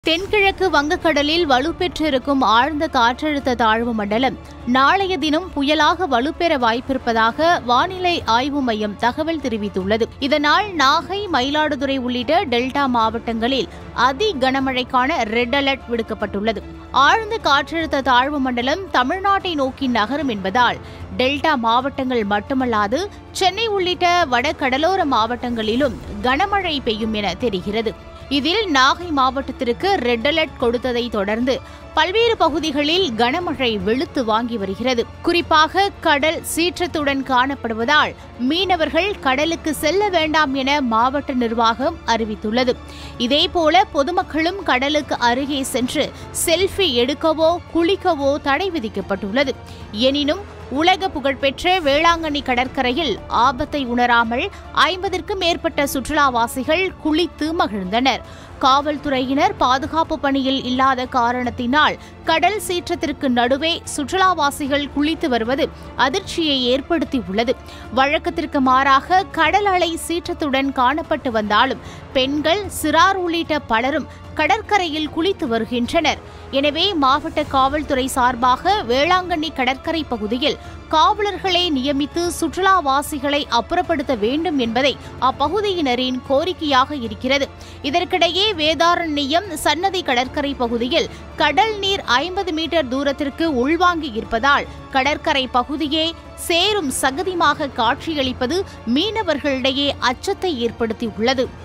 தென்கிழக்கு வங்கக்கடலில் வலுப்பெற்றிருக்கும் ஆழ்ந்த காற்றழுத்த தாழ்வு மண்டலம் நாளைய தினம் புயலாக வலுப்பெற வாய்ப்பிருப்பதாக வானிலை ஆய்வு மையம் தகவல் தெரிவித்துள்ளது இதனால் நாகை மயிலாடுதுறை உள்ளிட்ட டெல்டா மாவட்டங்களில் அதி கனமழைக்கான ரெட் அலர்ட் விடுக்கப்பட்டுள்ளது ஆழ்ந்த காற்றழுத்த தாழ்வு மண்டலம் தமிழ்நாட்டை நோக்கி நகரும் என்பதால் டெல்டா மாவட்டங்கள் மட்டுமல்லாது சென்னை உள்ளிட்ட வட கடலோர மாவட்டங்களிலும் கனமழை பெய்யும் என தெரிகிறது இதில் நாகை மாவட்டத்திற்கு ரெட் அலர்ட் கொடுத்ததை தொடர்ந்து பல்வேறு பகுதிகளில் கனமழை வெளுத்து வாங்கி வருகிறது குறிப்பாக கடல் சீற்றத்துடன் காணப்படுவதால் மீனவர்கள் கடலுக்கு செல்ல வேண்டாம் என மாவட்ட நிர்வாகம் அறிவித்துள்ளது இதேபோல பொதுமக்களும் கடலுக்கு அருகே சென்று செல்ஃபி எடுக்கவோ குளிக்கவோ தடை விதிக்கப்பட்டுள்ளது எனினும் உலக புகழ்பெற்ற வேளாங்கண்ணி கடற்கரையில் ஆபத்தை உணராமல் ஐம்பதிற்கும் மேற்பட்ட சுற்றுலாவாசிகள் குளித்து மகிழ்ந்தனர் காவல்துறையினர் பாதுகாப்பு பணியில் இல்லாத காரணத்தினால் கடல் சீற்றத்திற்கு நடுவே சுற்றுலாவாசிகள் குளித்து வருவது அதிர்ச்சியை ஏற்படுத்தியுள்ளது வழக்கத்திற்கு மாறாக கடல் அலை சீற்றத்துடன் காணப்பட்டு வந்தாலும் பெண்கள் சிறார் உள்ளிட்ட பலரும் கடற்கரையில் குளித்து வருகின்றனர் எனவே மாவட்ட காவல்துறை சார்பாக வேளாங்கண்ணி கடற்கரை பகுதியில் காவலர்களை நியமித்து சுற்றுலாவாசிகளை அப்புறப்படுத்த வேண்டும் என்பதை அப்பகுதியினரின் கோரிக்கையாக இருக்கிறது இதற்கிடையே வேதாரண்யம் சன்னதி கடற்கரை பகுதியில் கடல் நீர் ஐம்பது மீட்டர் தூரத்திற்கு உள்வாங்கி இருப்பதால் கடற்கரை பகுதியே சேரும் சகதிமாக காட்சியளிப்பது மீனவர்களிடையே அச்சத்தை ஏற்படுத்தியுள்ளது